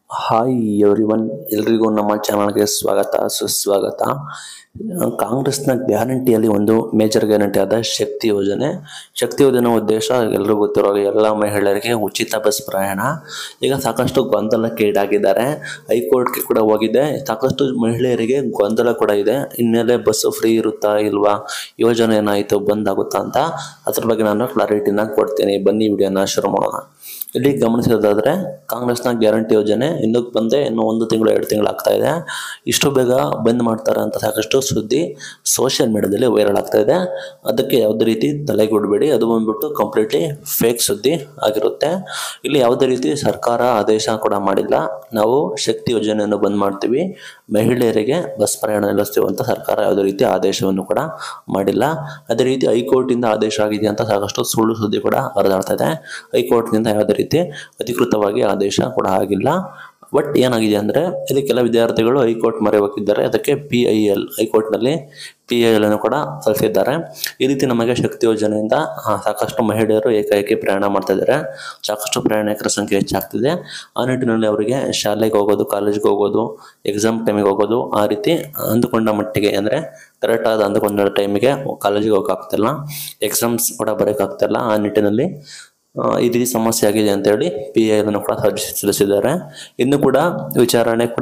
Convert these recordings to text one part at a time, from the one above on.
hi everyone ಎಲ್ರಿಗೂ ನಮ್ಮ ಚಾನಲ್ಗೆ ಸ್ವಾಗತ ಸುಸ್ವಾಗತ ಕಾಂಗ್ರೆಸ್ನ ಗ್ಯಾರಂಟಿಯಲ್ಲಿ ಒಂದು ಮೇಜರ್ ಗ್ಯಾರಂಟಿ ಆದ ಶಕ್ತಿ ಯೋಜನೆ ಶಕ್ತಿ ಯೋಜನೆ ಉದ್ದೇಶ ಎಲ್ರಿಗೂ ಗೊತ್ತಿರೋ ಹಾಗೆ ಎಲ್ಲ ಮಹಿಳೆಯರಿಗೆ ಉಚಿತ ಬಸ್ ಪ್ರಯಾಣ ಈಗ ಸಾಕಷ್ಟು ಗೊಂದಲಕ್ಕೆ ಈಡಾಗಿದ್ದಾರೆ ಹೈಕೋರ್ಟ್ಗೆ ಕೂಡ ಹೋಗಿದೆ ಸಾಕಷ್ಟು ಮಹಿಳೆಯರಿಗೆ ಗೊಂದಲ ಕೂಡ ಇದೆ ಇನ್ಮೇಲೆ ಬಸ್ಸು ಫ್ರೀ ಇರುತ್ತಾ ಇಲ್ವಾ ಯೋಜನೆ ಏನಾಯಿತು ಬಂದ್ ಆಗುತ್ತಾ ಅಂತ ಅದ್ರ ಬಗ್ಗೆ ನಾನು ಕ್ಲಾರಿಟಿನ ಕೊಡ್ತೀನಿ ಬನ್ನಿ ವಿಡಿಯೋನ ಶುರು ಮಾಡೋಣ ಇಲ್ಲಿ ಗಮನಿಸೋದಾದ್ರೆ ಕಾಂಗ್ರೆಸ್ನ ಗ್ಯಾರಂಟಿ ಯೋಜನೆ ಇನ್ನೂ ಬಂದೆ ಇನ್ನು ಒಂದು ತಿಂಗಳು ಎರಡು ತಿಂಗಳು ಆಗ್ತಾ ಇದೆ ಇಷ್ಟು ಬೇಗ ಬಂದ್ ಮಾಡ್ತಾರೆ ಅಂತ ಸಾಕಷ್ಟು ಸುದ್ದಿ ಸೋಷಿಯಲ್ ಮೀಡಿಯಾದಲ್ಲಿ ವೈರಲ್ ಆಗ್ತಾ ಇದೆ ಅದಕ್ಕೆ ಯಾವುದೇ ರೀತಿ ತಲೆಗೊಡ್ಬೇಡಿ ಅದು ಬಂದ್ಬಿಟ್ಟು ಕಂಪ್ಲೀಟ್ಲಿ ಫೇಕ್ ಸುದ್ದಿ ಆಗಿರುತ್ತೆ ಇಲ್ಲಿ ಯಾವುದೇ ರೀತಿ ಸರ್ಕಾರ ಆದೇಶ ಕೂಡ ಮಾಡಿಲ್ಲ ನಾವು ಶಕ್ತಿ ಯೋಜನೆಯನ್ನು ಬಂದ್ ಮಾಡ್ತೀವಿ ಮಹಿಳೆಯರಿಗೆ ಬಸ್ ಪ್ರಯಾಣ ನಿಲ್ಲಿಸ್ತೀವಿ ಅಂತ ಸರ್ಕಾರ ಯಾವುದೇ ರೀತಿ ಆದೇಶವನ್ನು ಕೂಡ ಮಾಡಿಲ್ಲ ಅದೇ ರೀತಿ ಹೈಕೋರ್ಟಿಂದ ಆದೇಶ ಆಗಿದೆ ಅಂತ ಸಾಕಷ್ಟು ಸುಳ್ಳು ಸುದ್ದಿ ಕೂಡ ಹರಿದಾಡ್ತಾ ಇದೆ ಹೈಕೋರ್ಟ್ನಿಂದ ಯಾವುದೇ ರೀತಿ ಅಧಿಕೃತವಾಗಿ ಆದೇಶ ಕೂಡ ಆಗಿಲ್ಲ ಬಟ್ ಏನಾಗಿದೆ ಅಂದರೆ ಇಲ್ಲಿ ಕೆಲ ವಿದ್ಯಾರ್ಥಿಗಳು ಹೈಕೋರ್ಟ್ ಮೊರೆ ಹೋಗಿದ್ದಾರೆ ಅದಕ್ಕೆ ಪಿ ಐ ಎಲ್ ಹೈಕೋರ್ಟ್ನಲ್ಲಿ ಪಿ ಐ ಎಲ್ ಅನ್ನು ಕೂಡ ಸಲ್ಲಿಸಿದ್ದಾರೆ ಈ ರೀತಿ ನಮಗೆ ಶಕ್ತಿ ಯೋಜನೆಯಿಂದ ಆ, ಸಾಕಷ್ಟು ಮಹಿಳೆಯರು ಏಕಾಏಕಿ ಪ್ರಯಾಣ ಮಾಡ್ತಾ ಇದ್ದಾರೆ ಸಾಕಷ್ಟು ಪ್ರಯಾಣಿಕರ ಸಂಖ್ಯೆ ಹೆಚ್ಚಾಗ್ತಿದೆ ಆ ನಿಟ್ಟಿನಲ್ಲಿ ಅವರಿಗೆ ಶಾಲೆಗೆ ಹೋಗೋದು ಕಾಲೇಜ್ಗೆ ಹೋಗೋದು ಎಕ್ಸಾಮ್ ಟೈಮಿಗೆ ಹೋಗೋದು ಆ ರೀತಿ ಅಂದುಕೊಂಡ ಮಟ್ಟಿಗೆ ಅಂದರೆ ಕರೆಕ್ಟ್ ಆದ ಅಂದುಕೊಂಡ ಟೈಮಿಗೆ ಕಾಲೇಜಿಗೆ ಹೋಗೋಕ್ಕಾಗ್ತಿಲ್ಲ ಎಕ್ಸಾಮ್ಸ್ ಕೂಡ ಬರೋಕ್ಕಾಗ್ತಿಲ್ಲ ಆ ನಿಟ್ಟಿನಲ್ಲಿ ಆ, ಈ ರೀತಿ ಸಮಸ್ಯೆ ಆಗಿದೆ ಅಂತೇಳಿ ಪಿ ಐ ಅನ್ನು ಕೂಡ ಅರ್ಜಿ ಸಲ್ಲಿಸಿದ್ದಾರೆ ಇನ್ನು ಕೂಡ ವಿಚಾರಣೆ ಕೂಡ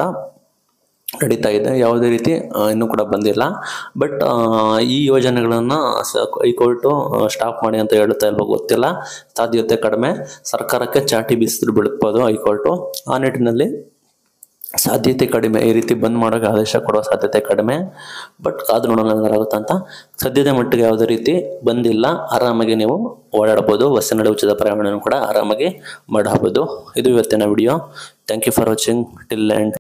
ನಡೀತಾ ಇದೆ ಯಾವುದೇ ರೀತಿ ಆ, ಇನ್ನೂ ಕೂಡ ಬಂದಿಲ್ಲ ಬಟ್ ಈ ಯೋಜನೆಗಳನ್ನು ಹೈಕೋರ್ಟು ಸ್ಟಾಪ್ ಮಾಡಿ ಅಂತ ಹೇಳ್ತಾ ಇಲ್ವೋ ಗೊತ್ತಿಲ್ಲ ಸಾಧ್ಯತೆ ಕಡಿಮೆ ಸರ್ಕಾರಕ್ಕೆ ಚಾಟಿ ಬೀಸಿದ್ರು ಬಿಡ್ಬೋದು ಹೈಕೋರ್ಟು ಆ ನಿಟ್ಟಿನಲ್ಲಿ ಸಾಧ್ಯತೆ ಕಡಿಮೆ ಈ ರೀತಿ ಬಂದ್ ಮಾಡೋಕೆ ಆದೇಶ ಕೊಡೋ ಸಾಧ್ಯತೆ ಕಡಿಮೆ ಬಟ್ ಕಾದು ನೋಡೋಣ ಏನಾಗುತ್ತೆ ಅಂತ ಸದ್ಯದ ಮಟ್ಟಿಗೆ ಯಾವುದೇ ರೀತಿ ಬಂದಿಲ್ಲ ಆರಾಮಾಗಿ ನೀವು ಓಡಾಡ್ಬೋದು ಬಸ್ಸಿನಲ್ಲಿ ಉಚಿತ ಪ್ರಯಾಣವನ್ನು ಕೂಡ ಆರಾಮಾಗಿ ಮಾಡಬಹುದು ಇದು ಇವತ್ತಿನ video thank you for watching till and